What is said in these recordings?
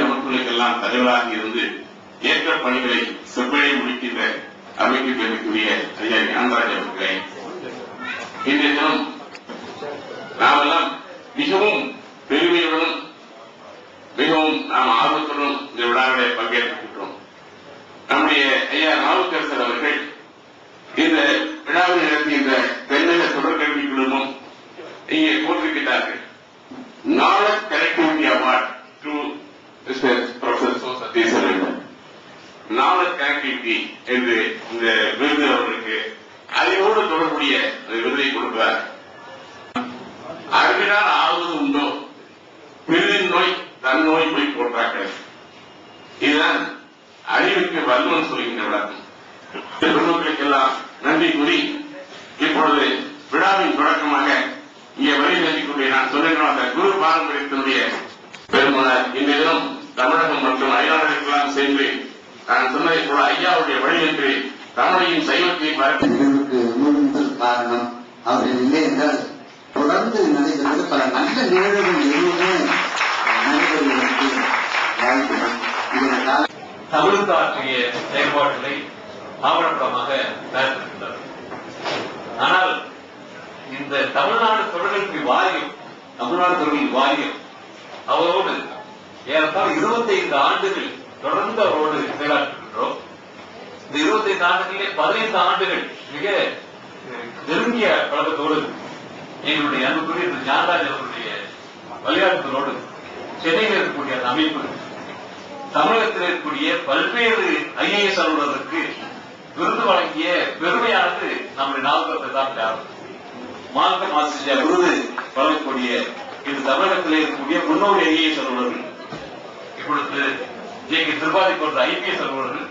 அமைப்புகளுக்கெல்லாம் தலைவராக இருந்து ஏற்ற பணிகளை செவ்வழி முடிக்கின்ற அமைப்பு பெறக்கூடிய ஐயா ஞானராஜ் அவர்களே இன்றைய தினம் நாமெல்லாம் மிகவும் பெருமையுடனும் மிகவும் நாம் ஆர்வத்துடன் இந்த விழாவிலே பங்கேற்கின்றோம் நம்முடைய ஐயா நாவுக்கரசர் அவர்கள் இந்த விழாவில் நடத்துகின்ற தென்னக தொடர்கல்வி குழுமம் இங்கே போட்டிருக்கிறார்கள் knowledge connectivity award to mister professor சோ சதீஸ்வரன் நாலட் கனெக்டிவிட்டி என்று இந்த விருது அவர்களுக்கு அதோடு தொடர்புடைய அந்த விருதை கொடுக்கிறார் அறிவினால் ஆவது உண்டோ பிரிதின் நோய் தன் நோய் போய் போட்டாக்கள் இதுதான் அறிவுக்கு வல்லுவன் சொல்கின்ற விளக்கம் பெருமக்களுக்கெல்லாம் நன்றி கூறி இப்பொழுது விழாவின் தொடக்கமாக இங்கே வரி நன்றிக்குரிய நான் சொல்லுகிற அந்த குரு பாரம்பரியத்தினுடைய பெருமனார் இந்த தினம் தமிழகம் மற்றும் அயலாளர்களுக்கெல்லாம் சென்று நான் சொன்னதை போல ஐயாவுடைய வழி என்று தமிழையும் சைவத்தையும் பரப்பி நிகழ்வுக்கு முன்னில் காரணம் அவர்கள் இல்லை என்றால் தொடர்ந்து நடைபெறுவது பல நல்ல நிகழ்வுகள் எதுவுமே நடைபெறுவதற்கு வாய்ப்புகள் இதனால் தமிழுக்கு ஆற்றிய செயல்பாடுகளை ஆவணப்படமாக தயாரித்திருக்கிறார் ஆனால் இந்த தமிழ்நாடு தொடர்கல்வி வாரியம் தமிழ்நாடு தொடர்கல்வி வாரியம் அவரோடு ஏறத்தாழ 25 ஆண்டுகள் தொடர்ந்து அவரோடு செயலாற்றுகின்றோம் இந்த 25 ஆண்டுகளிலே பதினைந்து ஆண்டுகள் மிக அஹ், நெருங்கிய பழக்கத்தோடு எங்களுடைய அன்புக்குரிய திரு ஞானராஜ் அவர்களுடைய வழிகாட்டுதலோடு சென்னையில் இருக்கக்கூடிய அந்த அமைப்பு தமிழகத்தில் இருக்கக்கூடிய பல்வேறு ஐஏஎஸ் அலுவலருக்கு விருது வழங்கிய பெருமையானது நம்முடைய நாவுக்கரசை தான் யாரும் மார்க்க மாசியா விருது வழங்கக்கூடிய இந்த தமிழகத்தில் இருக்கக்கூடிய முன்னோடி ஐஏஎஸ் அலுவலர்கள் இப்பொழுது ஜே கே திரிபாதி போன்ற ஐபிஎஸ் அலுவலர்கள்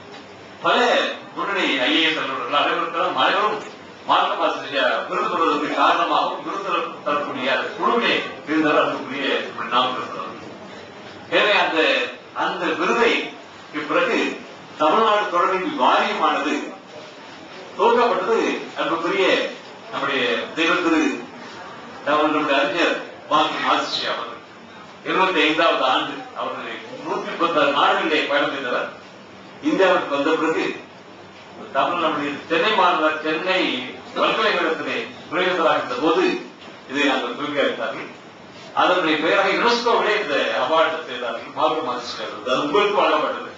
பல முன்னணி ஐஏஎஸ் அலுவலர்கள் அனைவருக்கெல்லாம் அனைவரும் மார்க்க மாசியா விருது பெறுவதற்கு காரணமாகவும் விருது தரக்கூடிய அந்த குழுவிலே இருந்தவர் அன்புக்குரிய நம்முடைய நாவுக்கரசர் அவர்கள். எனவே அந்த அந்த விருதை பிறகு தமிழ்நாடு தொடர்பில் வாரியமானது துவக்கப்பட்டது அன்புக்குரிய நம்முடைய தெய்வத்திரு நம்மளுடைய அறிஞர் வாங்கி மாசிஷி அவர்கள் இருபத்தி ஐந்தாவது ஆண்டு அவர்கள் நூற்றி பத்தாறு நாடுகளிலே பயணம் செய்தவர் இந்தியாவுக்கு வந்த பிறகு தமிழ் நம்முடைய சென்னை மாநில சென்னை பல்கலைக்கழகத்திலே பிரவேசராக இருந்த போது இதை நாங்கள் துவக்கி வைத்தார்கள் அதனுடைய பெயராக யுனெஸ்கோவிலே இந்த அவார்டு செய்தார்கள் மார்க்க மாசிஷி அவர்கள் அது உங்களுக்கு வழங்கப்பட்டது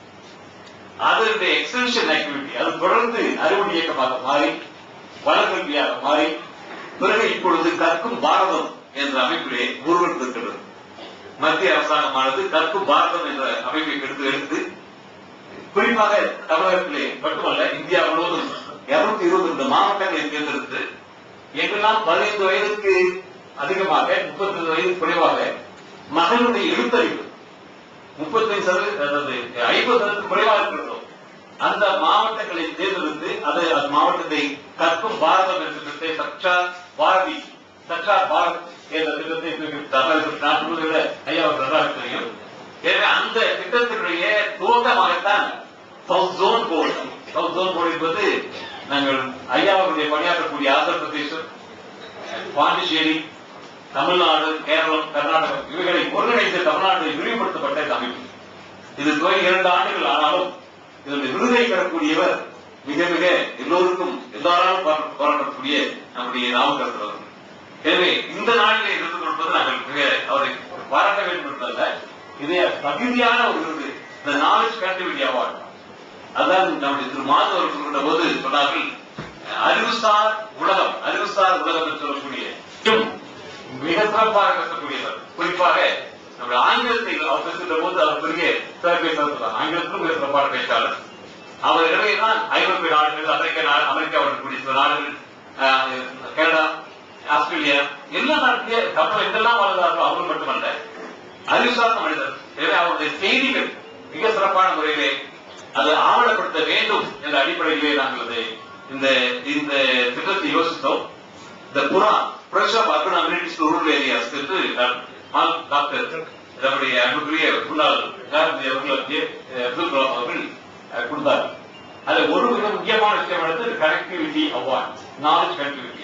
அதனுடைய எக்ஸ்டென்ஷன் ஆக்டிவிட்டி அது தொடர்ந்து அறிவுடி இயக்கமாக மாறி வளர்கல்வியாக மாறி பிறகு இப்பொழுது கற்கும் பாரதம் என்ற அமைப்பிலே உருவெடுத்திருக்கிறது மத்திய அரசாங்கமானது கற்கும் பாரதம் என்ற அமைப்பை எடுத்து எடுத்து குறிப்பாக தமிழகத்திலே மட்டுமல்ல இந்தியா முழுவதும் இருநூத்தி இருபத்தி ரெண்டு மாவட்டங்களை தேர்ந்தெடுத்து எங்கெல்லாம் பதினைந்து வயதுக்கு அதிகமாக முப்பத்தி வயது குறைவாக மகளுடைய எழுத்தறிவு முப்பத்தைந்து சதவீதம் அதாவது ஐம்பது சதவீதம் குறைவாக இருக்கிறதோ அந்த மாவட்டங்களை தேர்ந்தெடுத்து அது அந்த மாவட்டத்தை கற்கும் பாரதம் என்ற திட்டத்தை சற்றா பாரதி சற்றா பாரத் என்ற திட்டத்தை தமிழக நாட்டு விட ஐயா அவர் நன்றாக தெரியும் எனவே அந்த திட்டத்தினுடைய துவக்கமாகத்தான் south zone board south zone board என்பது நாங்கள் ஐயா அவருடைய பணியாற்றக்கூடிய ஆந்திர பிரதேசம் பாண்டிச்சேரி தமிழ்நாடு கேரளம் கர்நாடகம் இவைகளை ஒருங்கிணைந்து தமிழ்நாட்டில் விரிவுபடுத்தப்பட்ட இந்த அமைப்பு இது துவங்கி இரண்டு ஆண்டுகள் ஆனாலும் இதனுடைய விருதை பெறக்கூடியவர் மிக மிக எல்லோருக்கும் எல்லாராலும் பாராட்ட- பாராட்டக்கூடிய நம்முடைய நாமக்கரசர் அவர்கள் எனவே இந்த நாளிலே இருந்து கொள்வது நாங்கள் மிக அவரை பாராட்ட வேண்டும் என்பதல்ல இதே தகுதியான ஒரு விருது இந்த நாலேஜ் கண்டிவிட்டி அவார்டு அதான் நம்முடைய திரு மாது அவர்கள் சொல்கின்ற போது சொன்னார்கள் அறிவுசார் உலகம் அறிவுசார் உலகம் என்று சொல்லக்கூடிய இன்னும் மிக சிறப்பாக பேசக்கூடியவர் குறிப்பாக நம்ம ஆங்கிலத்தை அவர் பேசுகின்ற போது அவர் பெரிய சிறப்பை சொல்றார் ஆங்கிலத்திலும் மிக சிறப்பான பேச்சாளர் அவர் எனவே தான் ஐரோப்பிய நாடுகள் அமெரிக்க நாடு அமெரிக்கா வரக்கூடிய சில நாடுகள் ஆஹ், கனடா ஆஸ்திரேலியா எல்லா நாட்டிலே தமிழ் எங்கெல்லாம் வாழ்ந்தார்களோ அவர்கள் மட்டுமல்ல அறிவுசார்ந்த மனிதர் எனவே அவருடைய செய்திகள் மிக சிறப்பான முறையிலே அதை ஆவணப்படுத்த வேண்டும் என்ற அடிப்படையிலே நாங்கள் அதை இந்த இந்த திட்டத்தை யோசித்தோம் இந்த PURA pressure of urban amenities rural areas என்று டாக்- டாக்டர் நம்முடைய அன்புக்குரிய முன்னாள் ஜனாதிபதி அவர்கள் அஹ், அப்துல் கலாம் அவர்கள் அஹ், கொடுத்தார் அது ஒரு மிக முக்கியமான விஷயம் எடுத்து கனெக்டிவிட்டி அவார்ட் நாலேஜ் கனெக்டிவிட்டி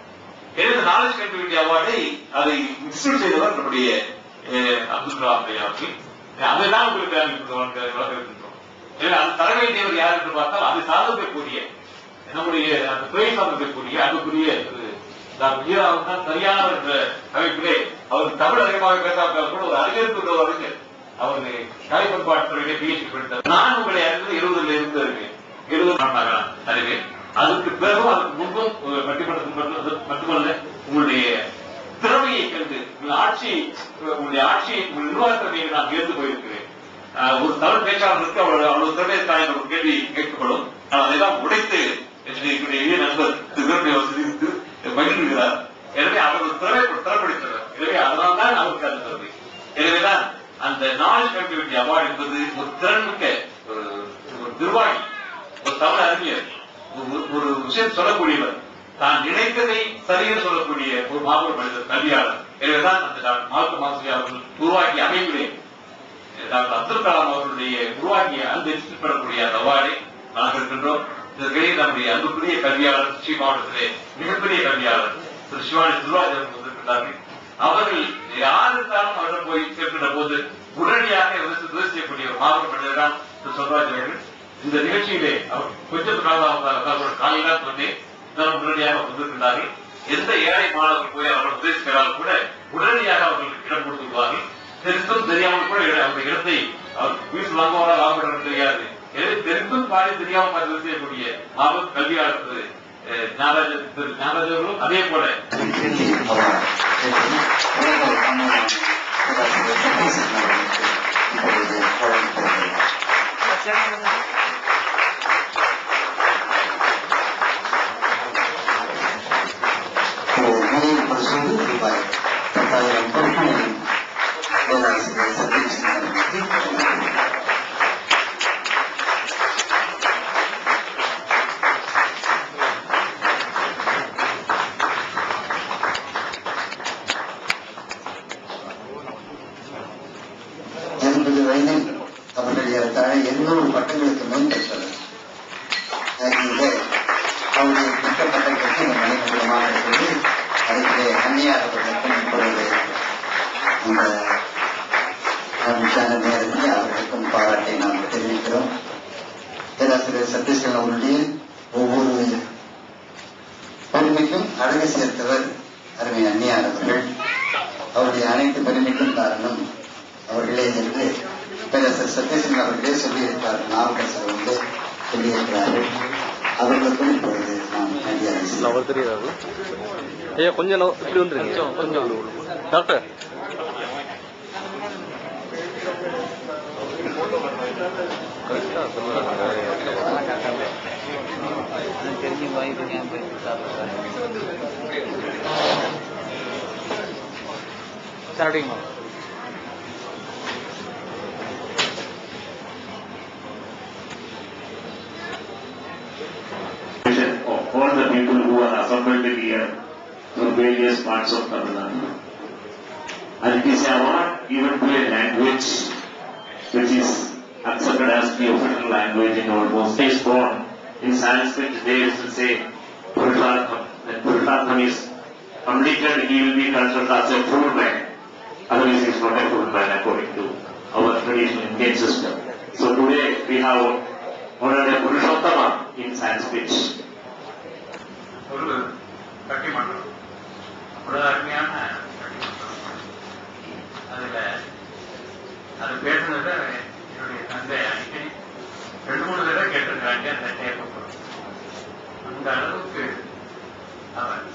இந்த நாலேஜ் கனெக்டிவிட்டி அவார்டை அதை இன்ஸ்டியூட் செய்தவர் நம்முடைய அஹ், அப்துல் கலாம் ஐயா அவர்கள் அதைதான் உங்களுக்கு அறிவிக்கின்றோம் வழங்கிருக்கின்றோம் எனவே அது தர வேண்டியவர் யார் என்று பார்த்தால் அது சார்ந்திருக்கக்கூடிய நம்முடைய அந்த துறை சார்ந்திருக்கக்கூடிய அதுக்குரிய திரு டாக்டர் வீராவும் தான் சரியானவர் என்ற அமைப்பிலே அவர் தமிழ் அதிகமாக பேசாவிட்டால் கூட ஒரு அறிஞருக்கு ஒரு அறிஞர் அவர் கலை பண்பாட்டுறையிலே பிஹெச்டி படித்தார் நான் உங்களை அறிந்தது இருபதுல இருந்து அறிவேன் இருபது நாளாக அறிவேன் அதுக்கு பிறகும் அதுக்கு முன்பும் ஒரு பட்டிமன்றத்தில் மட்டும் மட்டுமல்ல உங்களுடைய திறமையை கண்டு உங்கள் ஆட்சி உங்களுடைய ஆட்சியை உங்கள் நிர்வாகத்திறமையை நான் வியந்து போயிருக்கிறேன் ஆஹ் ஒரு தமிழ் பேச்சாளருக்கு அவ்வளவு அவ்வளவு திறமை இருக்கா என்ற ஒரு கேள்வி கேட்கப்படும் ஆனால் அதையெல்லாம் உடைத்து என்னுடைய எளிய நண்பர் திரு வீரமணி வசதித்து மகிழ்கிறார் எனவே அவர் ஒரு திறமை திறப்படுத்தவர் எனவே அதனால்தான் அவருக்கு அந்த திறமை எனவேதான் அந்த நாலேஜ் கனெக்டிவிட்டி அவார்டு என்பது ஒரு திறன்மிக்க ஒரு ஒரு நிர்வாகி ஒரு தமிழ் அறிஞர் ஒரு- ஒரு விஷயம் சொல்லக்கூடியவர் தான் நினைத்ததை சரியாக சொல்லக்கூடிய ஒரு மாபெரும் மனிதர் கல்வியாளர் எனவேதான் அந்த டாக்டர் மார்க்க மாசி அவர்கள் உருவாக்கிய அமைப்பிலே டாக்டர் அப்துல் கலாம் அவர்களுடைய உருவாக்கிய அந்த இன்ஸ்டியூட் பெறக்கூடிய அந்த அவார்டை நாங்கள் இருக்கின்றோம் இதற்கிடையே நம்முடைய அன்புக்குரிய கல்வியாளர் ஸ்ரீ மாவட்டத்திலே மிகப்பெரிய கல்வியாளர் திரு சிவானி துர்வாஜ் அவர்கள் வந்திருக்கிறார்கள் அவர்கள் யார் இருந்தாலும் அவர்கள் போய் சேர்க்கின்ற போது உடனடியாக உதவி உதவி செய்யக்கூடிய ஒரு மாவட்ட மனிதர் தான் திரு சொல்ராஜ் அவர்கள் இந்த நிகழ்ச்சியிலே அவர் கொஞ்சம் காலையில சொன்னேன் இருந்தாலும் உடனடியாக வந்திருக்கின்றார்கள் எந்த ஏழை மாணவர்கள் போய் அவர்கள் உதவி செய்தாலும் கூட உடனடியாக அவர்களுக்கு இடம் கொடுத்து விடுவார்கள் தெரிந்தும் தெரியாமல் கூட இட- அந்த இடத்தை அவர் வீட்டில் வாங்குவாரா வாங்குறாரு தெரியாது எனவே தெரிந்தும் பாடி தெரியாமல் பதிவு செய்யக்கூடிய மாபெரும் கல்வியாளர் திரு அஹ், ஞானராஜ திரு ஞானராஜ அவர்களும் அதே போல நினைவு பரிசோடு ரூபாய் பத்தாயிரம் பொறுப்பினையும் பேராசிரியர் சதீஷ்குமார் அவர்களுக்கு எண்பது வயதில் அவர்கள் ஏறத்தாழ எண்ணூறு பட்டங்களுக்கு மேல் பெற்றவர் ஆகியவை அவருடைய பெற்ற பட்டங்களுக்கு இந்த மணிமண்டலமாக இருக்கிறது அதுக்கு அந்நியார் அவர்களுக்கும் இப்பொழுது இந்த மகிழ்ச்சியான நேரத்தில் அவர்களுக்கும் பாராட்டை நாம் தெரிவிக்கிறோம் பேராசிரியர் சத்தீஸ்வரன் அவருடைய ஒவ்வொரு பெருமைக்கும் அழகு சேர்த்தவர் அருமை அந்நியார் அவர்கள் அவருடைய அனைத்து பெருமைக்கும் காரணம் அவர்களே என்று பேரரசர் சத்யசிங் அவர்களே சொல்லியிருக்கிறார் நாவுக்கரசர் வந்து சொல்லியிருக்கிறார்கள் அவர்களுக்கும் இப்பொழுது நாம் மரியாதை செய்வோம். அவர் தெரியாது ஐயா கொஞ்சம் நவ- இப்படி வந்துருங்க கொஞ்சம் டாக்டர் கரெக்டா தெரிஞ்சு வாங்கிட்டு போய் சாப்பிடுறேன் சாப்பிட்டீங்களா of all the people who are assembled here from various parts of Tamil Nadu. And it is an award given to a language which is accepted as the official language in almost is born. In Sanskrit, they used to say Purushartham. When Purushartham is completed, he will be considered as a full man. Otherwise, he is not a full man according to our traditional Indian system. So today, we have honored a Purushottama in Sanskrit. ஒரு பட்டிமன்றம் ஒரு அருமையான பட்டிமன்றம் அதுல அது பேசுனத என்னுடைய தந்தை அடிக்கடி ரெண்டு மூணு தடவை கேட்டிருக்காங்க அந்த டேப்பை அந்த அளவுக்கு அவன்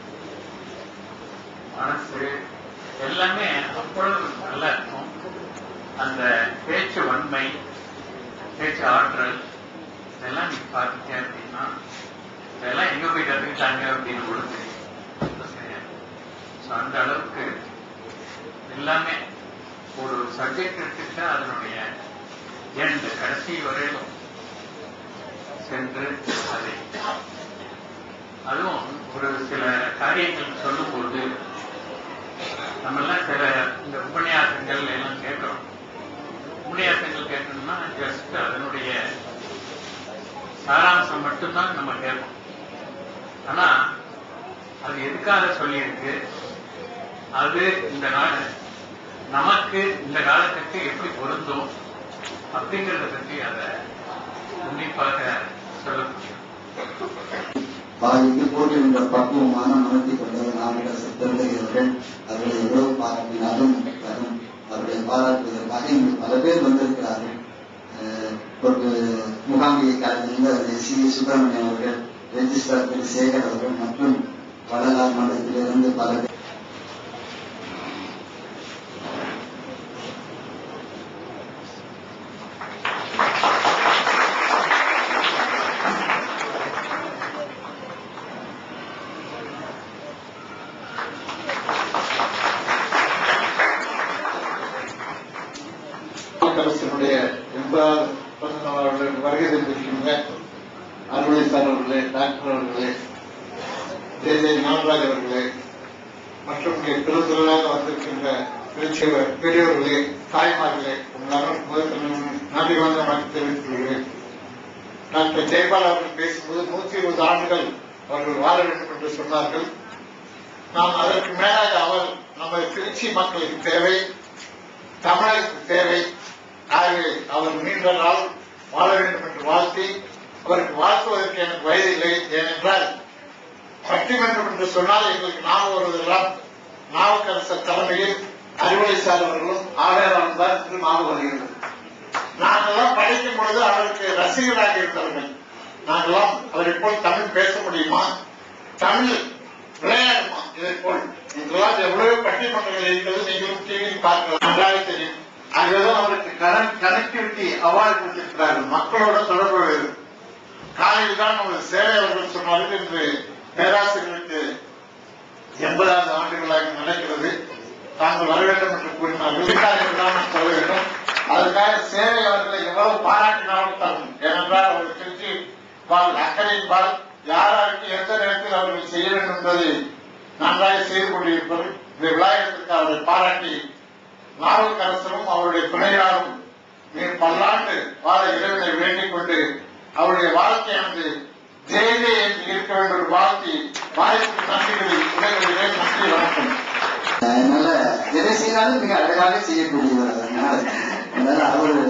மனசு எல்லாமே அவ்வளவு நல்லா இருக்கும் அந்த பேச்சு வன்மை பேச்சு ஆற்றல் இதெல்லாம் நீ பார்த்துட்டே அப்படின்னா இதெல்லாம் எங்க போய் கத்துக்கிட்டாங்க அப்படின்னு கூட தெரியும் So, அந்த அளவுக்கு எல்லாமே ஒரு சப்ஜெக்ட் எடுத்துக்கிட்டா அதனுடைய எண்ட் கடைசி வரையிலும் சென்று அதை அதுவும் ஒரு சில காரியங்கள் சொல்லும்போது நம்மெல்லாம் சில இந்த உபன்யாசங்கள் எல்லாம் கேட்கிறோம் உபன்யாசங்கள் கேட்டோம்னா ஜஸ்ட் அதனுடைய சாராம்சம் மட்டும்தான் நம்ம கேட்போம் ஆனா அது எதுக்காக சொல்லியிருக்கு அது இந்த நாள் நமக்கு இந்த காலத்துக்கு எப்படி பொருந்தும் அப்படிங்கறத பற்றி அதை உன்னிப்பாக சொல்ல முடியும் வாய்க்கு போட்டுகின்ற பக்குவமான மனத்தை கொண்டவர் நாமக்கரசு பிறந்தவர்கள் அவர்களை எவ்வளவு பாராட்டினாலும் வரும் அவர்களை பாராட்டுவதற்காக இங்கு பல பேர் வந்திருக்கிறார்கள் அஹ், ஒரு முகாமியை கலந்து சி சுப்பிரமணியம் அவர்கள் ரெஜிஸ்ட்ரார் திரு சேகர் அவர்கள் மற்றும் வடலார் மண்டலத்திலிருந்து பல பேர் அரசினுடைய எண்பதாவது பிறந்த நாள் அவர்களுக்கு வருகை தந்திருக்கின்ற அறுவடை சார் அவர்களே டாக்டர் அவர்களே ஜே ஜே ஞானராஜ் அவர்களே மற்றும் இங்கே பெருந்திரளாக வந்திருக்கின்ற பெருச்சியவர் பெரியவர்களே தாய்மார்களே உங்களால் முதல் நன்றி வந்த வணக்கம் தெரிவித்துக் கொள்கிறேன் டாக்டர் ஜெயபால் அவர்கள் பேசும்போது நூத்தி இருபது ஆண்டுகள் அவர்கள் வாழ வேண்டும் என்று சொன்னார்கள் நாம் அதற்கு மேலாக அவர் நமது திருச்சி மக்களுக்கு தேவை தமிழருக்கு தேவை ஆகவே அவர் நீண்ட நாள் வாழ வேண்டும் என்று வாழ்த்தி அவருக்கு வாழ்த்துவதற்கு எனக்கு வயதில்லை ஏனென்றால் பட்டிமன்றம் என்று சொன்னால் எங்களுக்கு ஞாபகம் வருவதெல்லாம் நாவுக்கரசர் தலைமையில் அறிவுரை சார் அவர்களும் ஆடையாளரும் தான் என்று ஞாபகம் வருகிறது நாங்கெல்லாம் படிக்கும் பொழுது அவருக்கு ரசிகராக இருந்தவர்கள் நாங்கெல்லாம் அவரை போல் தமிழ் பேச முடியுமா தமிழ் விளையாடுமா இதை போல் இதெல்லாம் எவ்வளவு பட்டிமன்றங்கள் இருக்கிறது நீங்களும் டிவியில் பார்க்கலாம் நன்றாக தெரியும் அதுதான் அவருக்கு கனெக்டிவிட்டி அவார்டு கொடுத்திருக்கிறார்கள் மக்களோட தொடர்பு காலையில் தான் நமது சேவை அவர்கள் சொன்னார்கள் இன்று பேராசிரியருக்கு எண்பதாவது ஆண்டுகளாக நடக்கிறது தாங்கள் வர வேண்டும் என்று கூறினார்கள் இதற்காக எல்லாம் நான் சொல்ல வேண்டும் அதற்காக சேவை அவர்களை எவ்வளவு பாராட்டினாலும் தரும் ஏனென்றால் அவர்கள் திருச்சி வாழ் அக்கறையின் வாழ் யாராருக்கு எந்த நேரத்தில் அவர்கள் செய்ய வேண்டும் என்பதை நன்றாக செய்து கொண்டிருப்பவர் இந்த விழாவிற்கு அவரை பாராட்டி நாவல்கரசரும் அவருடைய துணையாரும் மிக பல்லாண்டு வாழ இறைவனை வேண்டிக் கொண்டு அவருடைய வாழ்க்கையானது ஜெயதே என்று இருக்க வேண்டும் என்று வாழ்த்தி வாய்ப்பு நன்றிகளை உலகிலே நன்றி வணக்கம் அதனால எதை செய்தாலும் மிக அழகாக செய்யக்கூடியவர் அதனால அதனால அவரு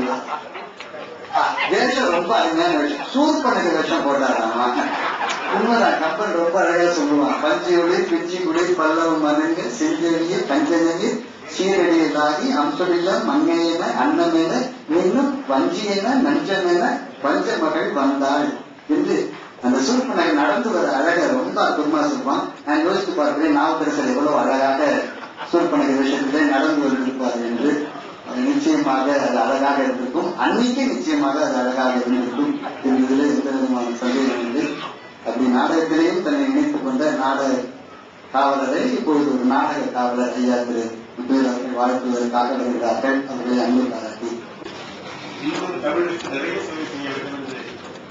ஆ, வேஷம் ரொம்ப அருமையான வேஷம் சூர் பண்ணுற வேஷம் போட்டாராமா உண்மைதான் கப்பல் ரொம்ப அழகா சொல்லுவான் பஞ்சொலி பிச்சி குடி பல்லவ மனங்க செஞ்சொலிய பஞ்சநெறி சீரடியலாகி அம்சமில்ல மங்கையென அன்னமென இன்னும் வஞ்சியென நஞ்சமென பஞ்ச மகள் வந்தாள் என்று அந்த சூர்பனகை நடந்து வர அழக ரொம்ப அற்புதமா சொல்லுவான் நான் யோசித்து பார்க்கிறேன் நாவக்கரசர் எவ்வளவு அழகாக சூர்பனகை விஷயத்திலே நடந்து வந்திருப்பார் என்று அது நிச்சயமாக அது அழகாக இருந்திருக்கும் அன்னைக்கு நிச்சயமாக அது அழகாக இருந்திருக்கும் என்பதில் எந்த விதமான சந்தேகம் இல்லை அப்படி நாடகத்திலேயும் தன்னை இணைத்துக் கொண்ட நாடக காவலரை இப்பொழுது ஒரு நாடக காவலர் ஐயா திரு முத்துவேல் அவர்கள் வாழ்த்துவதற்காக வருகிறார்கள் அவர்களை அன்பு பாராட்டி இன்னொரு தமிழுக்கு நிறைய சேவை செய்ய வேண்டும் என்று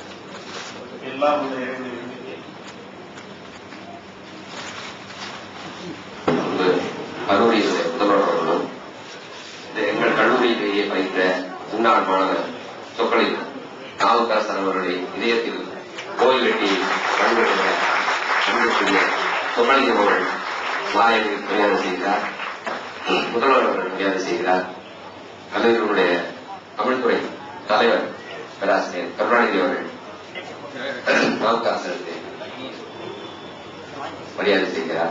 எல்லாம் உள்ள இறைவனை வேண்டுகிறேன். வந்து கல்லூரியினுடைய முதல்வர் அவர்களும் இந்த எங்கள் கல்லூரியிலேயே பயின்ற முன்னாள் மாணவர் சொற்களில் நாவுக்கரசர் அவர்களுடைய இதயத்தில் கோயில் வெட்டி வழிபடுகிற அன்புக்குரிய சொற்களில் அவர்கள் மாலையில் மரியாதை செய்கிறார் முதல்வர் அவர்கள் மரியாதை செய்கிறார் கல்லூரியினுடைய தமிழ்துறை தலைவர் பேராசிரியர் கருணாநிதி அவர்கள் நாவுக்கரசருக்கு மரியாதை செய்கிறார்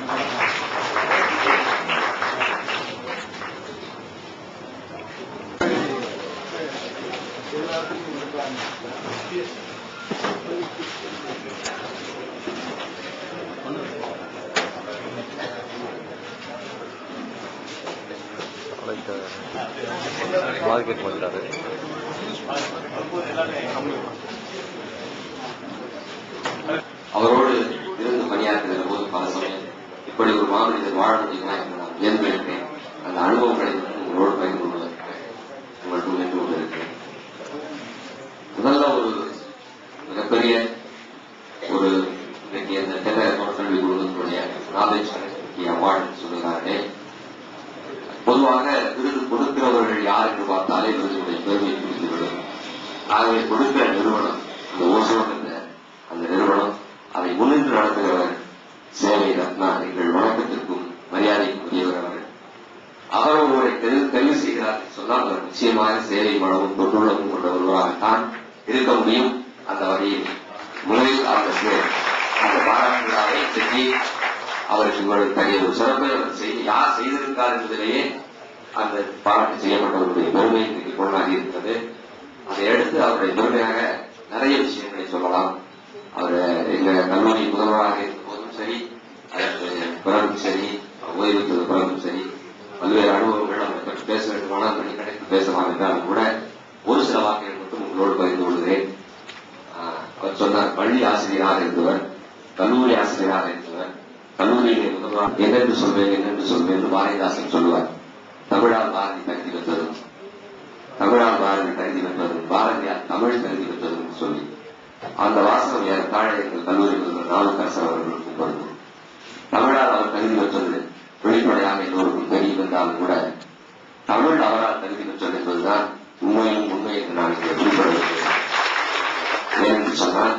மார்க்கெட் பண்ணிட்டாரு அவரோடு இருந்து பணியாற்றுகிற போது பல சமயம் இப்படி ஒரு மாமனிதர் வாழ முடியுமா என்று நான் வியந்திருக்கிறேன் அந்த அனுபவங்களை வந்து உங்களோடு பகிர்ந்து கொள்வதற்கு உங்கள் முன் நின்று கொண்டிருக்கிறேன் முதல்ல ஒரு மிகப்பெரிய ஒரு இன்னைக்கு அந்த தென்னை கல்வி குழுவினுடைய நாலேஜ் கனெக்டிவிட்டி அவார்டு சொல்லுகிறார்களே பொதுவாக விருது கொடுக்கிறவர்கள் யார் என்று பார்த்தாலே விருதுடைய பெருமையை புரிந்துவிடும் ஆகவே கொடுக்கிற நிறுவனம் அந்த ஓசோன் என்ற அந்த நிறுவனம் அதை முன்னின்று நடத்துகிறவர் சேவை ரத்னா எங்கள் வணக்கத்திற்கும் மரியாதைக்கும் உரியவர் அவர்கள் அவரோடு மனமும் தொண்டுள்ளமும் கொண்ட ஒருவராகத்தான் இருக்க முடியும் அந்த வகையில் முதலில் அவருக்கு அந்த பாராட்டு விழாவை செஞ்சு அவருக்கு இவ்வளவு தனிய ஒரு சிறப்பை அவர் செய்து யார் செய்திருக்கார் என்பதிலேயே அந்த பாராட்டு செய்யப்பட்டவருடைய பெருமை இன்றைக்கு கொண்டாடி இருக்கிறது அதை அடுத்து அவருடைய பெருமையாக நிறைய விஷயங்களை சொல்லலாம் அவர் எங்க கல்லூரி முதல்வராக இருந்த போதும் சரி அதற்கு பிறகும் சரி ஓய்வு பெற்ற பிறகும் சரி பல்வேறு அனுபவங்கள் அவரை பற்றி பேச வேண்டுமானால் மணி கணக்கு பேசலாம் என்றாலும் கூட ஒரு சில வாக்குகள் மட்டும் உங்களோடு பகிர்ந்து கொள்கிறேன் ஆஹ் அவர் சொன்னார் பள்ளி ஆசிரியராக இருந்தவர் கல்லூரி ஆசிரியராக இருந்தவர் கல்லூரியிலே முதல்வர் என்னென்று சொல்வேன் என்னென்று சொல்வேன் என்று பாரதிதாசன் சொல்லுவார் தமிழால் பாரதி தகுதி பெற்றதும் தமிழால் பாரதி தகுதி பெற்றதும் பாரதியார் தமிழ் தகுதி பெற்றதும் சொல்லி அந்த வாசகம் ஏறத்தாழ எங்கள் கல்லூரி முதல்வர் நாவுக்கரசர் அவர்களுக்கும் பொருந்தும் தமிழால் அவர் தகுதி பெற்றது வெளிப்படையாக எல்லோருக்கும் தெரிய வந்தாலும் கூட தமிழ் அவரால் தகுதி பெற்றது என்பதுதான் உண்மையும் உண்மை என்று நான் இங்கே வெளிப்படுத்துகிறேன் ஏனென்று சொன்னால்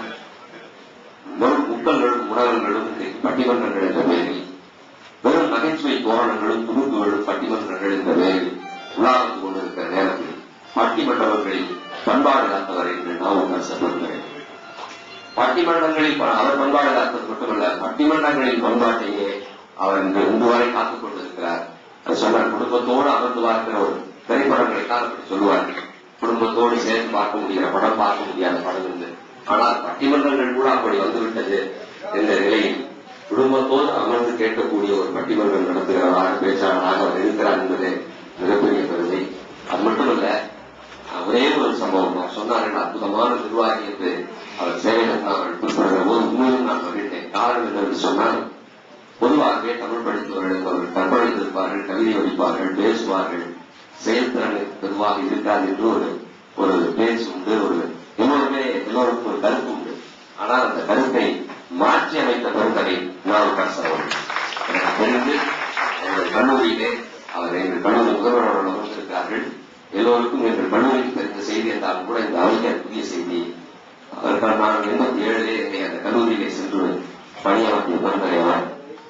வெறும் முக்கல்களும் உணர்வுகளும் இன்றைக்கு பட்டிமன்றங்கள் என்ற பெயரில் வெறும் நகைச்சுவை தோரணங்களும் துணுக்குகளும் பட்டிமன்றங்கள் என்ற பெயரில் உலாவது கொண்டிருக்கிற நேரத்தில் பட்டிமன்றவர்களில் பண்பாடு காத்தவர் என்று நான் கருசப்படுகிறேன் பட்டிமன்றங்களில் ப- அவர் பண்பாடு காத்தது மட்டுமல்ல பட்டிமன்றங்களின் பண்பாட்டையே அவர் இன்று இன்று வரை காத்துக் கொண்டிருக்கிறார் அது சொன்னார் குடும்பத்தோடு அமர்ந்து பார்க்கிற ஒரு திரைப்படங்களை தான் அப்படி சொல்லுவார் குடும்பத்தோடு சேர்ந்து பார்க்க முடிகிற படம் பார்க்க முடியாத படம் என்று ஆனால் பட்டிமன்றங்கள் கூட அப்படி வந்துவிட்டது என்ற நிலையில் குடும்பத்தோடு அமர்ந்து கேட்கக்கூடிய ஒரு பட்டிமன்றம் நடத்துகிறவராக பேச்சாளராக அவர் இருக்கிறார் என்பது மிகப்பெரிய பெருமை அது மட்டுமல்ல அஹ், ஒரே ஒரு சம்பவம் நான் சொன்னார்கள் அற்புதமான நிர்வாகி என்று அவர் சேவையில் அவர்கள் குறிப்பிடுகிற போது உண்மையும் நான் மகிழ்ந்தேன் காரணம் என்னவென்று சொன்னால் பொதுவாகவே தமிழ் படித்தவர்கள் அவர்கள் கற்பழித்திருப்பார்கள் கவிதை வடிப்பார்கள் பேசுவார்கள் செயல்திறன் பொதுவாக இருக்காது என்று ஒரு ஒரு பேச்சு உண்டு ஒரு எல்லோருமே எல்லோருக்கும் ஒரு கருத்து உண்டு ஆனால் அந்த கருத்தை மாற்றி அமைத்த பெருந்தகை நாவுக்கரசர் அவர்கள் எனக்கு தெரிந்து எங்கள் கல்லூரியிலே அவர் எங்கள் கல்லூரி முதல்வரோடு அமர்ந்திருக்கிறார்கள் எல்லோருக்கும் எங்கள் கல்லூரிக்கு தெரிந்த செய்தி என்றாலும் கூட இந்த அறிஞர் புதிய செய்தி அவர்கள் நான் எண்பத்தி ஏழிலே என்னை அந்த கல்லூரியிலே சென்று பணியாற்றிய பெருந்தகை அவர்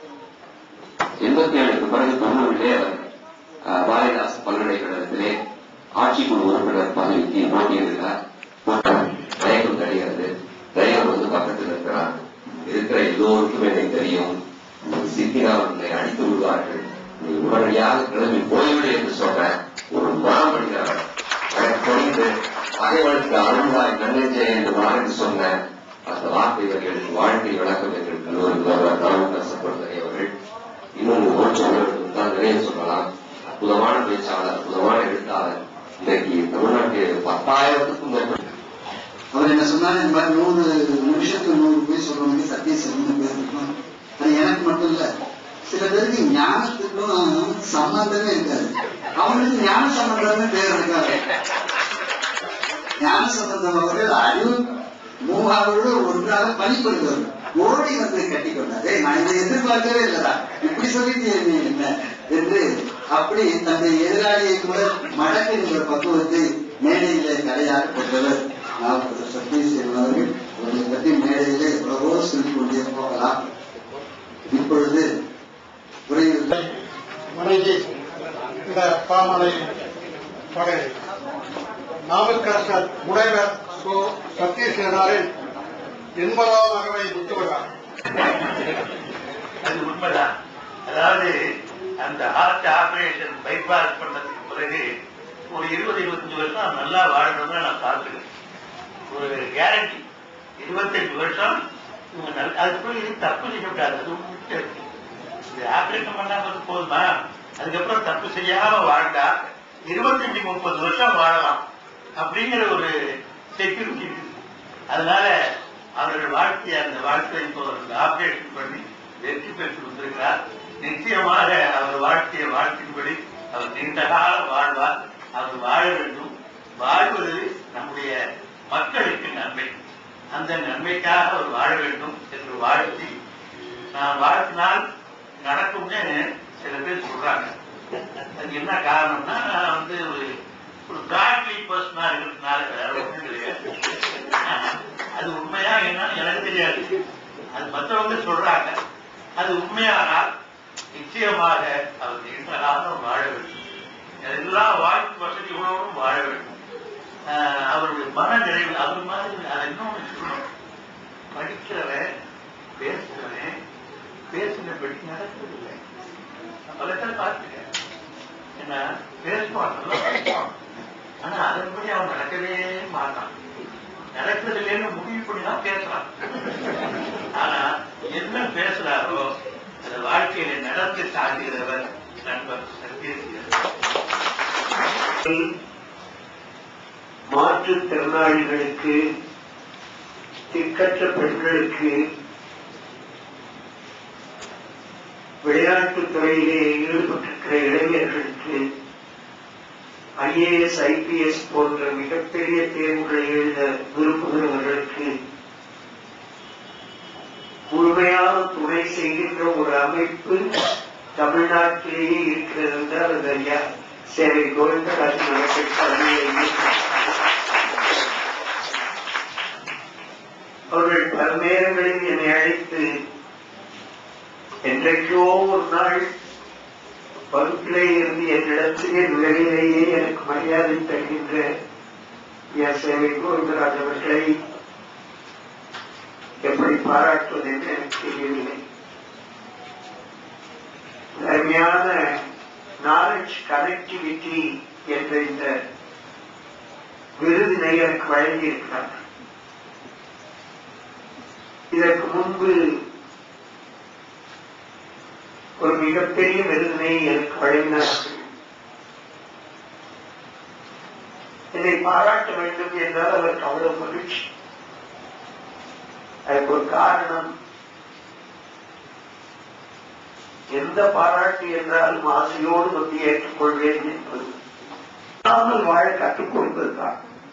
எண்பத்தி ஏழுக்கு பிறகு தொண்ணூறிலே அவர் அஹ், பாரதிதாசன் பல்கலைக்கழகத்திலே ஆட்சிக்குழு உறுப்பினர் பதவிக்கு போட்டியிடுகிறார் தயக்கம் தருகிறது தயக்கம் வந்து பக்கத்தில் இருக்கிறார் இருக்கிற எல்லோருக்கும் என்னை தெரியும் நீ சிக்கினால் உன்னை அடித்து விடுவார்கள் நீ உடனடியாக கிளம்பி போய்விடு என்று சொல்ற ஒரு மாமனிதர் எனக்கு புரிந்து பகைவனுக்கு அருள்வாய் நன்னெஞ்சே என்று வாழ்ந்து சொன்ன அந்த வார்த்தைகள் வாழ்க்கை விளக்கம் எங்கள் கல்லூரி முதல்வர் நாமக்கரசப்படுத்த அவர்கள் இன்னும் ஓட்டுநர்களுக்கு தான் நிறைய சொல்லலாம் அற்புதமான பேச்சாளர் அற்புதமான எழுத்தாளர் இன்றைக்கு தமிழ்நாட்டில் பத்தாயிரத்துக்கும் மேற்பட்ட அவர் என்ன சொன்னாரு இந்த மாதிரி நூறு நிமிஷத்துக்கு நூறு போய் சொல்றவங்க சத்தியசிவம்னு பேர் இருக்கும் அது எனக்கு மட்டும் இல்ல சில பேருக்கு ஞானத்துக்கும் சம்பந்தமே இருக்காது அவங்களுக்கு ஞான சம்பந்தமே பேர் இருக்காது ஞான சம்பந்தம் அவர்கள் அறிவு மூவாவோடு ஒன்றாக பணிபுரிந்தவர் ஓடி வந்து கட்டி கொண்டாரு நான் இதை எதிர்பார்க்கவே இல்லடா இப்படி சொல்லிட்டு நீ என்ன என்று அப்படி தன்னுடைய எதிராளியை கூட மடக்குகின்ற பக்குவத்தை மேடையிலே கடையாக கொண்டவர் நாம் சத்யசீலன் அவர்கள் அவர்களை பற்றி மேடையிலே எவ்வளவோ சொல்லிக் கொண்டே போகலாம் இப்பொழுது உரையில் மனைவி இந்த பாமலை படை நாவல்கரசர் முனைவர் சோ சத்யசேனாரின் எண்பதாம் அகவை புத்துவிழா அது உண்மைதான் அதாவது அந்த ஹார்ட் ஆபரேஷன் பைபாஸ் பண்ணதுக்கு பிறகு ஒரு இருபது இருபத்தஞ்சு வருஷம் நல்லா வாழணும்னு நான் பார்த்துக்கிறேன் ஒரு கேரண்டி இருபத்தஞ்சு வருஷம் இவங்க நல்ல- அதுக்குள்ள இது தப்பு செய்யக்கூடாது அது உண்மையா இருக்கு இது ஆபரேஷன் பண்ணாம போதுமா அதுக்கப்புறம் தப்பு செய்யாம வாழ்ந்தா இருபத்தஞ்சு முப்பது வருஷம் வாழலாம் அப்படிங்கிற ஒரு செக்யூரிட்டி இருக்கு அதனால அவர்கள் வாழ்க்கைய அந்த வாழ்க்கை இப்போ ஆபரேஷன் பண்ணி வெற்றி பெற்று வந்திருக்கிறார் நிச்சயமாக அவர் வாழ்க்கைய வாழ்க்கையின்படி அவர் நீண்ட காலம் வாழ்வார் அவர் வாழ வேண்டும் வாழ்வது நம்முடைய மக்களுக்கு நன்மை அந்த நன்மைக்காக அவர் வாழ வேண்டும் என்று வாழ்த்தி நான் வாழ்த்தினால் நடக்கும்னு சில பேர் சொல்றாங்க அது என்ன காரணம்னா நான் வந்து ஒரு ஒரு பிராட்லி பர்சனா இருக்கிறதுனால வேற ஒண்ணும் கிடையாது அது உண்மையா என்னன்னு எனக்கு தெரியாது அது மற்றவங்க சொல்றாங்க அது உண்மையானால் நிச்சயமாக அவர் நீண்ட காலம் வாழ வேண்டும் எல்லா வாழ்க்கை வசதிகளோடும் வாழ வேண்டும் ஆஹ், அவருடைய மன நிறைவு அவர் மாதிரி அதை இன்னொன்று சொல்லணும் படிக்கிறவன் பேசுறவன் பேசினபடி நடக்கிறதில்லை பலத்தில் பார்த்துட்டேன் என்ன பேசுவான் நல்லா பேசுவான் ஆனா அதன்படி அவன் நடக்கவே மாட்டான் நடக்கிறதுலேன்னு முடிவு பண்ணி தான் பேசுறான் ஆனா என்ன பேசுறாரோ அந்த வாழ்க்கையில நடந்து காட்டுகிறவர் நண்பர் சத்யசீலன் மாற்றுத்திறனாளிகளுக்கு திக்கற்ற பெண்களுக்கு விளையாட்டுத் துறையிலே ஈடுபட்டிருக்கிற இளைஞர்களுக்கு ஐஏஎஸ் ஐபிஎஸ் போன்ற மிகப்பெரிய தேர்வுகளை எழுத விரும்புகிறவர்களுக்கு முழுமையான துணை செய்கின்ற ஒரு அமைப்பு தமிழ்நாட்டிலேயே இருக்கிறது என்றால் அது ஐயா சேவை கோவிந்தராஜன் அவர்கள் தலைமையில் அவர்கள் பல நேரங்களில் என்னை அழைத்து என்றைக்கோ ஒரு நாள் வகுப்பிலே இருந்து என்னிடத்திலே நிலையிலேயே எனக்கு மரியாதை தருகின்ற ஐயா சேவை கோவிந்தராஜ் அவர்களை எப்படி பாராட்டுவது என்று எனக்கு தெரியவில்லை அருமையான நாலேஜ் கனெக்டிவிட்டி என்ற இந்த விருதினை எனக்கு வழங்கியிருக்கிறார் இதற்கு முன்பு ஒரு மிகப்பெரிய விருதினை எனக்கு வழங்கினார்கள் என்னை பாராட்ட வேண்டும் என்றால் அவருக்கு அவ்வளவு மகிழ்ச்சி அதுக்கு ஒரு காரணம் எந்த பாராட்டு என்றாலும் ஆசையோடு வந்து ஏற்றுக்கொள்வேன் என்பது இல்லாமல் வாழ கற்றுக் கொடுப்பதுதான்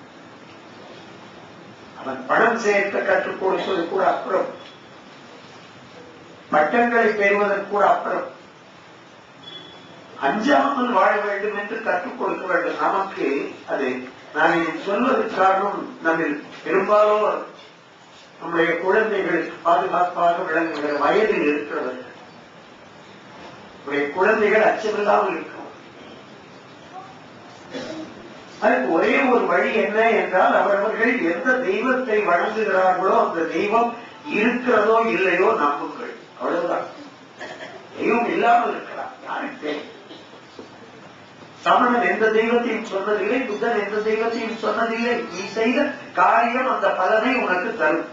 அவன் பணம் சேர்க்க கற்றுக் கொடுப்பது கூட அப்புறம் பட்டங்களை பெறுவதற்கு கூட அப்புறம் அஞ்சாமல் வாழ வேண்டும் என்று கற்றுக் கொடுக்க வேண்டும் நமக்கு அது நான் இதை சொல்வதற்கு காரணம் நம்மில் பெரும்பாலோர் நம்முடைய குழந்தைகளுக்கு பாதுகாப்பாக விளங்குகிற வயதில் இருக்கிறவர்கள் நம்முடைய குழந்தைகள் அச்சமில்லாமல் இருக்கும் அதுக்கு ஒரே ஒரு வழி என்ன என்றால் அவரவர்கள் எந்த தெய்வத்தை வணங்குகிறார்களோ அந்த தெய்வம் இருக்கிறதோ இல்லையோ நம்புங்கள் அவ்வளவுதான் தெய்வம் இல்லாமல் இருக்கலாம் யாருக்கு தெரியும் சமணன் எந்த தெய்வத்தையும் சொன்னதில்லை புத்தன் எந்த தெய்வத்தையும் சொன்னதில்லை நீ செய்த காரியம் அந்த பலனை உனக்கு தரும்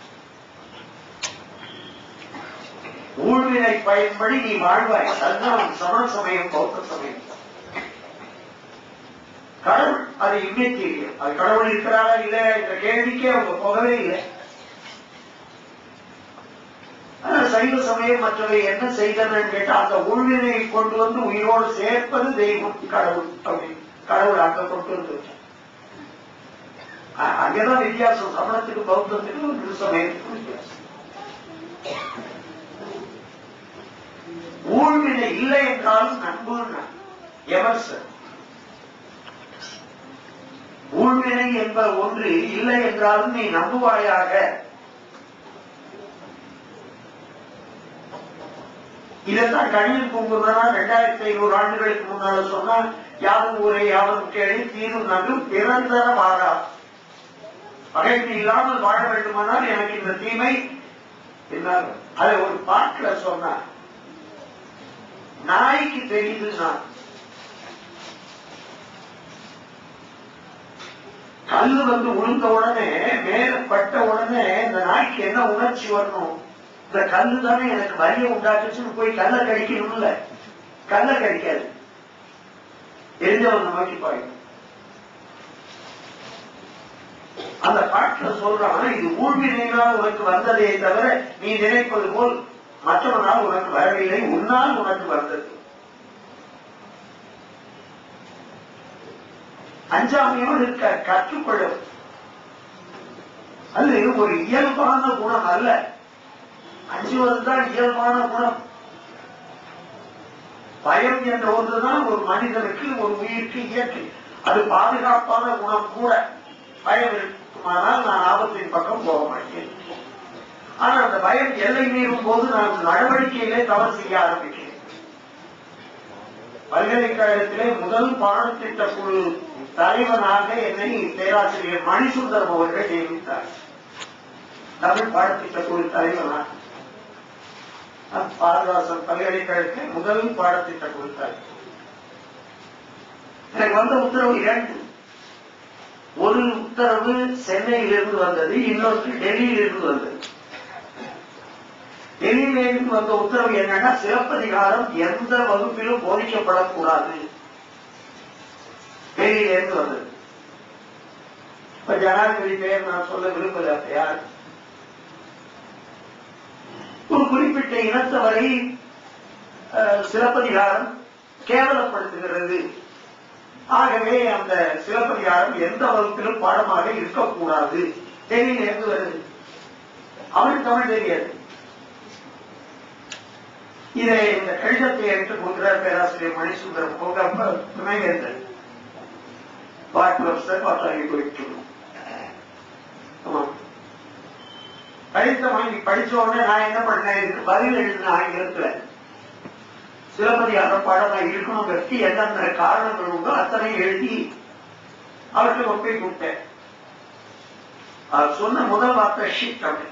ஊழ்வினை பயன்படி நீ வாழ்வாய் அதுதான் சமண சமயம் பௌத்த சமயம் கடவுள் அது இம்மெட்டீரியல் அது கடவுள் இருக்கிறாரா இல்ல என்ற கேள்விக்கே அவங்க போகவே இல்லை ஆனா சைவ சமயம் மற்றவை என்ன செய்தன கேட்டா அந்த உள்வினையை கொண்டு வந்து உயிரோடு சேர்ப்பது தெய்வம் கடவுள் அப்படின்னு கடவுள் அங்க கொண்டு வந்து வச்சார். அ- அங்கதான் வித்தியாசம் சமணத்துக்கு பௌத்தத்துக்கு இந்து சமயத்துக்கு வித்தியாசம் ஊழ்வினை இல்லை என்றாலும் நண்பு எமர்சன் ஊழ்வினை என்ப ஒன்று இல்லை என்றாலும் நீ நம்புவாயாக இதைத்தான் கணிதம் பூங்குறதா ரெண்டாயிரத்தி ஐநூறு ஆண்டுகளுக்கு முன்னால சொன்னா யாரும் ஊரை யாரும் கேள்வி தீரும் நன்றும் நிரந்தர வாரா பகைமை இல்லாமல் வாழ வேண்டுமானால் எனக்கு இந்த தீமை என்னால் அதை ஒரு பாட்டுல சொன்னார் நாய்க்கு தெரியுது நான் கல்லு வந்து உளுந்த உடனே மேல பட்ட உடனே இந்த நாய்க்கு என்ன உணர்ச்சி வரணும் இந்த கல்லு தானே எனக்கு வலிய உண்டாக்குச்சுன்னு போய் கல்ல கடிக்கணும்ல கல்ல கடிக்காது தெரிஞ்சவங்க நோக்கி பாயும் அந்த பாட்டுல சொல்றான் இது ஊழ்வினையினால் உனக்கு வந்ததே தவிர நீ நினைப்பது போல் மற்றவனால் உனக்கு வரவில்லை உன்னால் உனக்கு வந்தது அஞ்சாமையோடு இருக்க கற்றுக்கொள்ளும் அது ஒரு இயல்பான குணம் அல்ல அஞ்சுவதுதான் இயல்பான குணம் பயம் என்ற ஒன்றுதான் ஒரு மனிதனுக்கு ஒரு உயிருக்கு இயற்கை அது பாதுகாப்பான குணம் கூட பயம் இருக்குமானால் நான் ஆபத்தின் பக்கம் போக மாட்டேன் ஆனா அந்த பயம் எல்லை மீறும் போது நான் நடவடிக்கையிலே தவறு செய்ய ஆரம்பிக்கிறேன் பல்கலைக்கழகத்திலே முதல் பாடத்திட்ட குழு தலைவனாக என்னை பேராசிரியர் மணிசுந்தரம் அவர்கள் நியமித்தார் தமிழ் பாடத்திட்டக்குழு தலைவனாக பாரதாசன் பல்கலைக்கழக முதல் பாடத்திட்ட கொடுத்தார் எனக்கு வந்த உத்தரவு இரண்டு ஒரு உத்தரவு சென்னையிலிருந்து வந்தது இன்னொன்று டெல்லியிலிருந்து வந்தது டெல்லியிலிருந்து வந்த உத்தரவு என்னன்னா சிலப்பதிகாரம் எந்த வகுப்பிலும் போதிக்கப்படக்கூடாது டெல்லியிலிருந்து வந்தது இப்ப ஜனாதிபதி பெயர் நான் சொல்ல விரும்பல யார் ஒரு குறிப்பிட்ட இனத்தவரை அஹ், சிலப்பதிகாரம் கேவலப்படுத்துகிறது ஆகவே அந்த சிலப்பதிகாரம் எந்த வகுப்பிலும் பாடமாக இருக்கக்கூடாது டெல்லியில இருந்து வருது அவருக்கு தமிழ் தெரியாது இதை இந்த கடிதத்தை எடுத்துக் கொள்கிறார் பேராசிரியர் மணிசுந்தரம் போக துணைவேந்தர் what professor what are you going to ஆமா கடிதம் வாங்கி படிச்ச உடனே நான் என்ன பண்ணேன் இதுக்கு பதில் எழுதின ஆங்கிலத்துல சிலப்பதிகாரம் பாடமா இருக்கணுங்கிறதுக்கு எந்தெந்த காரணங்கள் உண்டோ அத்தனை எழுதி அவருக்கு ஒப்பை கொடுத்தேன் அவர் சொன்ன முதல் வார்த்தை ஷிட் அப்படின்னு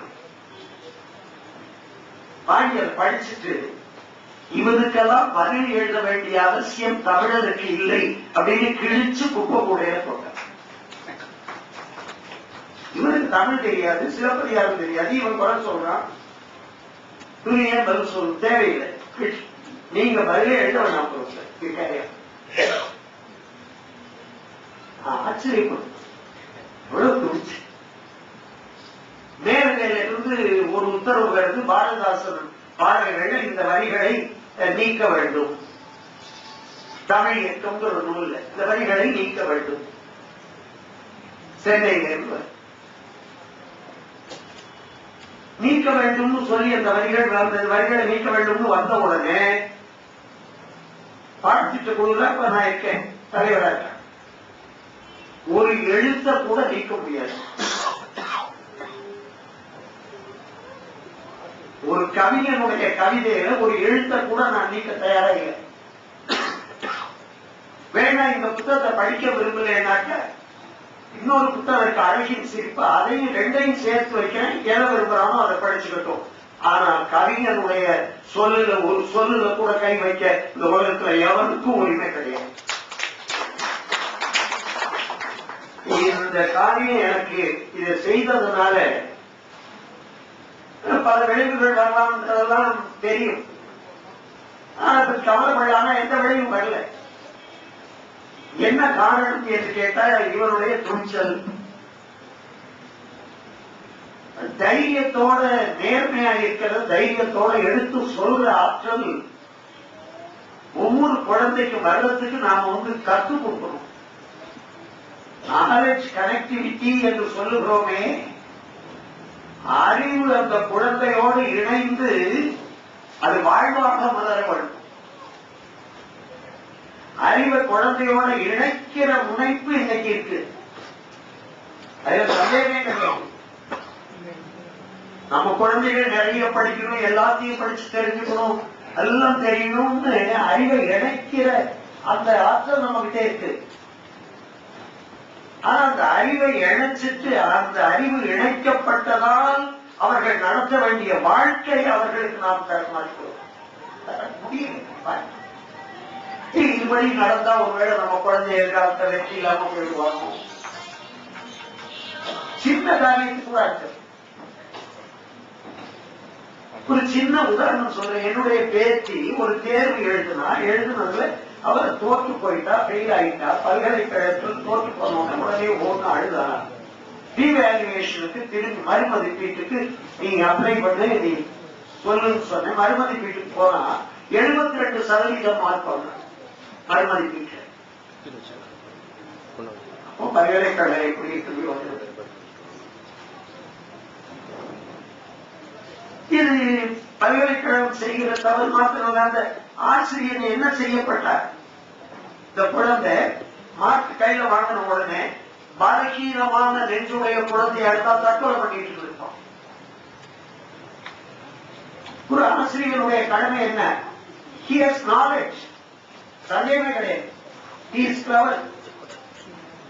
வாங்கி அதை படிச்சுட்டு இவனுக்கெல்லாம் பதில் எழுத வேண்டிய அவசியம் தமிழருக்கு இல்லை அப்படின்னு கிழிச்சு குப்பை கூடையில போட்டார் இவனுக்கு தமிழ் தெரியாது சிலப்பதிகாரம் தெரியாது இவன் குறை சொல்றான் இவன் ஏன் பதில் சொல்ல தேவையில்லை கிழிச்சு. நீங்க பதிலே எழுத வேணாம் professor. You carry on. ஆ, ஆச்சரியப்படும் அவ்வளவு துணிச்சு மேலவையில இருந்து ஒரு உத்தரவு வருது பாரதிதாசன் பாடல்கள் இந்த வரிகளை அஹ், நீக்க வேண்டும் தமிழ் என்கிற ஒரு நூல்ல இந்த வரிகளை நீக்க வேண்டும் சென்னையில இருந்து வருது. நீக்க வேண்டும்னு சொல்லி அந்த வரிகள் அந்த வரிகளை நீக்க வேண்டும்னு வந்த உடனே பாடத்திட்ட குழுல இப்ப நான் இருக்கேன் தலைவரா இருக்கேன் ஒரு எழுத்த கூட நீக்க முடியாது ஒரு கவிஞனுடைய கவிதையில ஒரு எழுத்த கூட நான் நீக்க தயாரா இல்லை வேணா இந்த புத்தகத்தை படிக்க விரும்பலைன்னாக்க இன்னொரு புத்தகம் இருக்கு அழகின் சிரிப்பு அதையும் ரெண்டையும் சேர்த்து வைக்கிறேன் எதை விரும்புறானோ அதை படிச்சுக்கட்டும் ஆனால் கவிஞனுடைய சொல்லுல ஒரு சொல்லுல கூட கை வைக்க இந்த உலகத்துல எவனுக்கும் உரிமை கிடையாது இந்த காரியம் எனக்கு இதை செய்ததுனால பல விளைவுகள் வரலாம்ன்றதெல்லாம் தெரியும் ஆனா இப்ப கவலைப்படாம எந்த விளைவும் வரல என்ன காரணம் என்று கேட்டா இவருடைய துணிச்சல் தைரியத்தோட நேர்மையா இருக்கிற தைரியத்தோட எடுத்து சொல்ற ஆற்றல் ஒவ்வொரு குழந்தைக்கும் வர்றதுக்கு நாம வந்து கற்றுக் கொடுக்கணும் நாலேஜ் கனெக்டிவிட்டி என்று சொல்லுகிறோமே அறிவு அந்த குழந்தையோடு இணைந்து அது வாழ்வாக மலர வேண்டும் அறிவை குழந்தையோட இணைக்கிற முனைப்பு இன்னைக்கு இருக்கு அதுல சந்தேகமே கிடையாது நம்ம குழந்தைகள் நிறைய படிக்கணும் எல்லாத்தையும் படிச்சு தெரிஞ்சுக்கணும் எல்லாம் தெரியணும்னு அறிவை இணைக்கிற அந்த ஆற்றல் நம்ம கிட்ட இருக்கு ஆனா அந்த அறிவை இணைச்சிட்டு அந்த அறிவு இணைக்கப்பட்டதால் அவர்கள் நடத்த வேண்டிய வாழ்க்கை அவர்களுக்கு நாம் தரமாட்டோம் முடியல இதுபடி நடந்தா ஒருவேளை நம்ம குழந்தை எதிர்காலத்தை வெற்றி இல்லாம போயிடுவாங்க சின்ன காரியத்துக்கு கூட இருக்கு ஒரு சின்ன உதாரணம் சொல்றேன் என்னுடைய பேத்தி ஒரு தேர்வு எழுதுனா எழுதுனதுல அவர் தோற்று போயிட்டா ஃபெயில் ஆயிட்டா பல்கலைக்கழகத்தில் தோற்று போனோட உடனே ஒண்ணு அழுதா ரீவேல்யூவேஷனுக்கு திரும்பி மறுமதிப்பீட்டுக்கு நீங்க அப்ளை பண்ணி நீ சொல்லுன்னு சொன்னேன் மறுமதிப்பீட்டுக்கு போனா எழுபத்தி ரெண்டு சதவீதம் மார்க் பண்ண மறுமதிப்பீட்டு அப்போ பல்கலைக்கழக இப்படி திரும்பி வந்தது இது பல்கலைக்கழகம் செய்கிற தவறு மாத்திரம் அந்த ஆசிரியர் என்ன செய்யப்பட்டார் இந்த குழந்தை மார்க் கையில வாங்கின உடனே பலகீனமான நெஞ்சுடைய குழந்தையை எடுத்தா தற்கொலை பண்ணிட்டு இருப்போம் ஒரு ஆசிரியருடைய கடமை என்ன ஹி ஹஸ் நாலேஜ் சந்தேகமே கிடையாது he is clever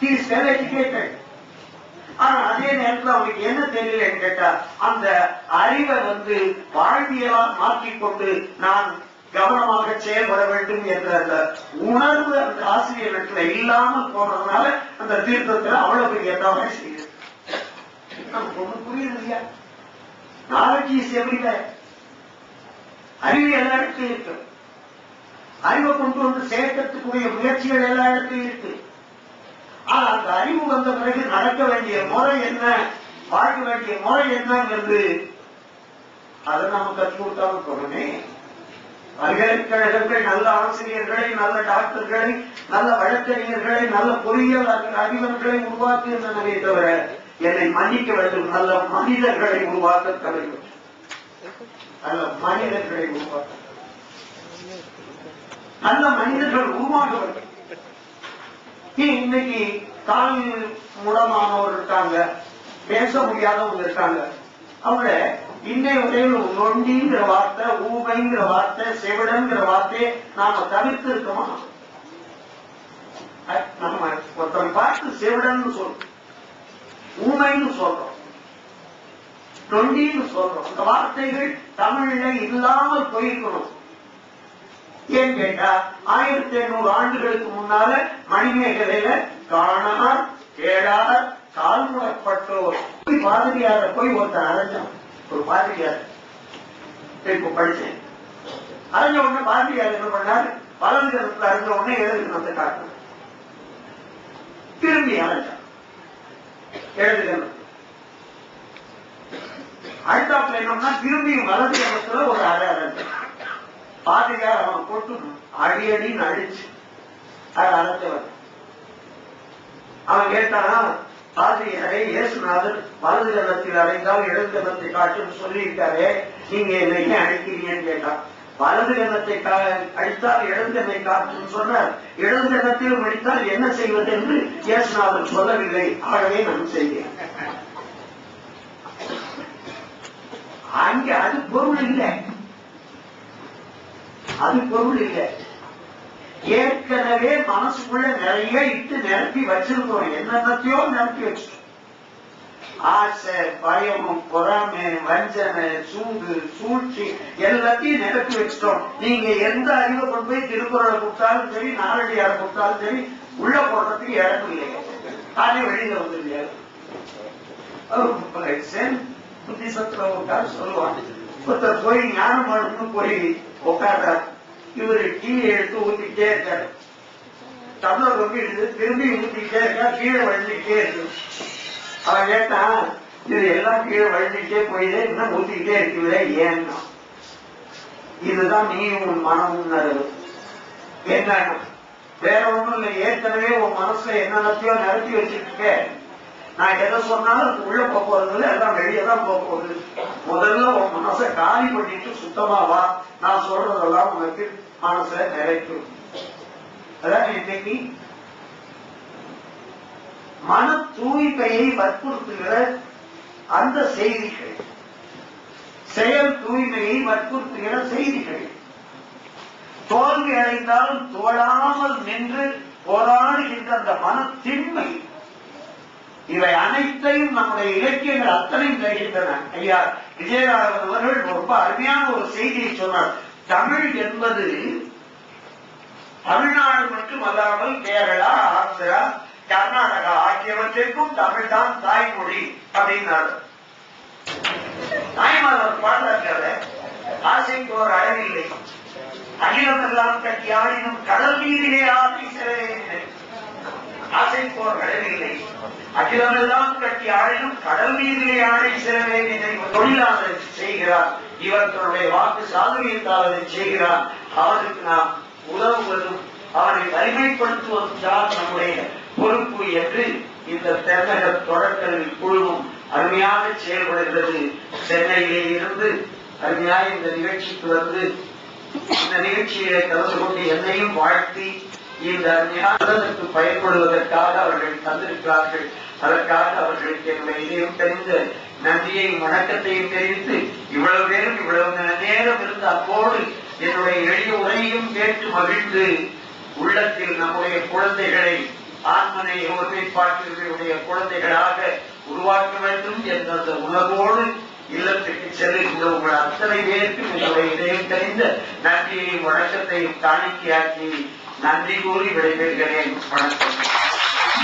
he is well educated ஆனா அதே நேரத்துல அவனுக்கு என்ன தெரியலன்னு கேட்டா அந்த அறிவை வந்து வாழ்வியலா மாற்றிக்கொண்டு நான் கவனமாக செயல்பட வேண்டும் என்ற அந்த உணர்வு அந்த ஆசிரியர்கிட்ட இல்லாமல் போனதுனால அந்த தீர்த்தத்துல அவ்வளவு பெரிய தவறை செய்யுது நமக்கு ஒண்ணு புரியுது இல்லையா நாலேஜ் இஸ் எவ்ரிவேர் அறிவு எல்லா இடத்துலயும் இருக்கு அறிவை கொண்டு வந்து சேர்க்கறதுக்குரிய முயற்சிகள் எல்லா இடத்துலயும் இருக்கு ஆனா அந்த அறிவு வந்த பிறகு நடக்க வேண்டிய முறை என்ன வாழ வேண்டிய முறை என்னங்கிறது அதை நாம கற்றுக் கொடுத்தாலும் போறோமே பல்கலைக்கழகங்கள் நல்ல ஆசிரியர்களை நல்ல டாக்டர்களை நல்ல வழக்கறிஞர்களை நல்ல பொறியியல் அறி- அறிஞர்களை உருவாக்குகின்றனவே தவிர என்னை மன்னிக்க வேண்டும் நல்ல மனிதர்களை உருவாக்க தவிர நல்ல மனிதர்களை உருவாக்க நல்ல மனிதர்கள் உருவாக வேண்டும் ஏன் இன்னைக்கு கால் முடமானவர் இருக்காங்க பேச முடியாதவங்க இருக்காங்க அவங்க இன்னைய வரையில் நொண்டிங்கிற வார்த்தை ஊமைங்கிற வார்த்தை செவிடங்கிற வார்த்தையை நாம தவிர்த்து இருக்கோமா அஹ் நம்ம ஒருத்தன் பார்த்து செவிடன்னு சொல்றோம் ஊமைன்னு சொல்றோம் நொண்டின்னு சொல்றோம் அந்த வார்த்தைகள் தமிழ்ல இல்லாமல் போயிருக்கணும் ஏன் கேட்டா ஆயிரத்தி எண்ணூறு ஆண்டுகளுக்கு முன்னால மணிமேகலையில காணார் கேடார் கால்முடப்பட்டோர் போய் பாதிரியார போய் ஒருத்தன் அரைஞ்சான் ஒரு பாதிரியார் இப்ப படிச்சேன் அரைஞ்ச உடனே பாதிரியார் என்ன பண்ணாரு வலது கருத்துல அரைஞ்ச உடனே இடது கணத்தை காட்டினார் திரும்பி அரைஞ்சான் இடது கணத்து அடுத்தாப்புல என்னன்னா திரும்பியும் வலது கணத்துல ஒரு அரை அரைஞ்சான் பாதிரியார் அவன் போட்டு அடி அடின்னு அடிச்சு அது அழைச்சவன் அவன் கேட்டானா பாதிரியாரே இயேசுநாதர் வலது கணத்தில் அடைந்தால் இடது கணத்தை காட்டுன்னு சொல்லியிருக்காரே நீங்க என்ன ஏன் அடிக்கிறீங்கன்னு கேட்டான் வலது கணத்தை கா- அடித்தால் இடது கண்ணை காட்டுன்னு சொன்னார் இடது கணத்திலும் அடித்தால் என்ன செய்வது என்று இயேசுநாதர் சொல்லவில்லை ஆகவே நான் செய்கிறேன் அங்க அது பொருள் இல்லை அது பொருள் இல்லை ஏற்கனவே மனசுக்குள்ள நிறைய இட்டு நிரப்பி வச்சிருக்கோம் என்னென்னத்தையோ நிரப்பி வச்சிருக்கோம் ஆசை பயம் பொறாமை வஞ்சனை சூது சூழ்ச்சி எல்லாத்தையும் நிரப்பி வச்சிட்டோம் நீங்க எந்த அறிவை கொண்டு போய் திருக்குறளை கொடுத்தாலும் சரி நாலடியாரை கொடுத்தாலும் சரி உள்ள போடுறதுக்கு இடம் இல்லைங்க தானே வெளியில வந்துருங்க புத்திசத்துல உட்கார சொல்லுவான் ஒருத்தர் போய் ஞானமானு போய் உட்கார்றார் இவரு கீழே எடுத்து ஊத்திக்கிட்டே இருக்காரு டம்ளர் ரொம்பிடுது திரும்பி ஊத்திக்கிட்டே இருக்கா கீழே வழிஞ்சுக்கிட்டே இருக்கு அவன் கேட்டான் இது எல்லாம் கீழே வழிஞ்சுக்கிட்டே போயிதே இன்னும் ஊத்திக்கிட்டே இருக்குதே ஏன்னா இதுதான் நீ உன் மனமும் என்ன வேற ஒண்ணும் இல்லை ஏற்கனவே உன் மனசுல என்னென்னத்தையோ நிரப்பி வச்சிருக்க நான் எதை சொன்னாலும் அது உள்ள போக போறது இல்லை எல்லாம் வெளியே தான் போக போகுது முதல்ல உன் மனசை காலி பண்ணிட்டு சுத்தமா வா நான் சொல்றதெல்லாம் உனக்கு மனசுல நிறைக்கும் அதான் இன்னைக்கு மன தூய்மையை வற்புறுத்துகிற அந்த செய்திகள் செயல் தூய்மையை வற்புறுத்துகிற செய்திகள் தோல்வி அடைந்தாலும் தோழாமல் நின்று போராடுகின்ற அந்த மனத்தின்மை இவை அனைத்தையும் நம்முடைய இலக்கியங்கள் அத்தனையும் தருகின்றன ஐயா விஜயராகவன் அவர்கள் ரொம்ப அருமையான ஒரு செய்தியை சொன்னார் தமிழ் என்பது தமிழ்நாடு மட்டும் அல்லாமல் கேரளா ஆந்திரா கர்நாடகா ஆகியவற்றிற்கும் தமிழ் தான் தாய்மொழி அப்படின்னாரு தாய்மார் பாடுறாரு ஆசைக்கு ஒரு அளவில்லை அகிலம் எல்லாம் கட்டி ஆடினும் கடல் நீரிலே ஆசை சிறவே ஆசைப்போர் அளவில்லை அகிலமெல்லாம் கட்டி ஆழினும் கடல் நீரிலே ஆடை சிறவே இதை தொழிலாளர் செய்கிறார் இவர் தன்னுடைய வாக்கு சாதுரியத்தால் அதை செய்கிறார் அவருக்கு நாம் உதவுவதும் அவரை வலிமைப்படுத்துவதும் தான் நம்முடைய பொறுப்பு என்று இந்த தென்னக தொடர்கல்வி குழுவும் அருமையாக செயல்படுகிறது சென்னையிலே இருந்து அருமையாக இந்த நிகழ்ச்சிக்கு வந்து இந்த நிகழ்ச்சியிலே கலந்து கொண்டு என்னையும் வாழ்த்தி இந்த ஞானத்துக்கு பயன்படுவதற்காக அவர்கள் தந்திருக்கிறார்கள் அதற்காக அவர்களுக்கு என்னுடைய இதயம் தெரிந்த நன்றியையும் வணக்கத்தையும் தெரிவித்து இவ்வளவு பேரும் இவ்வளவு நேரம் இருந்த அப்போது என்னுடைய எளிய உரையும் கேட்டு மகிழ்ந்து உள்ளத்தில் நம்முடைய குழந்தைகளை ஆன்மனை ஒருமைப்பாட்டினுடைய குழந்தைகளாக உருவாக்க வேண்டும் என்ற அந்த உணர்வோடு இல்லத்துக்கு செல்லுகின்ற உங்கள் அத்தனை பேருக்கு உங்களுடைய இதயம் தெரிந்த நன்றியையும் வணக்கத்தையும் காணிக்கையாக்கி நன்றி கூறி விடைபெறுகிறேன் வணக்கம்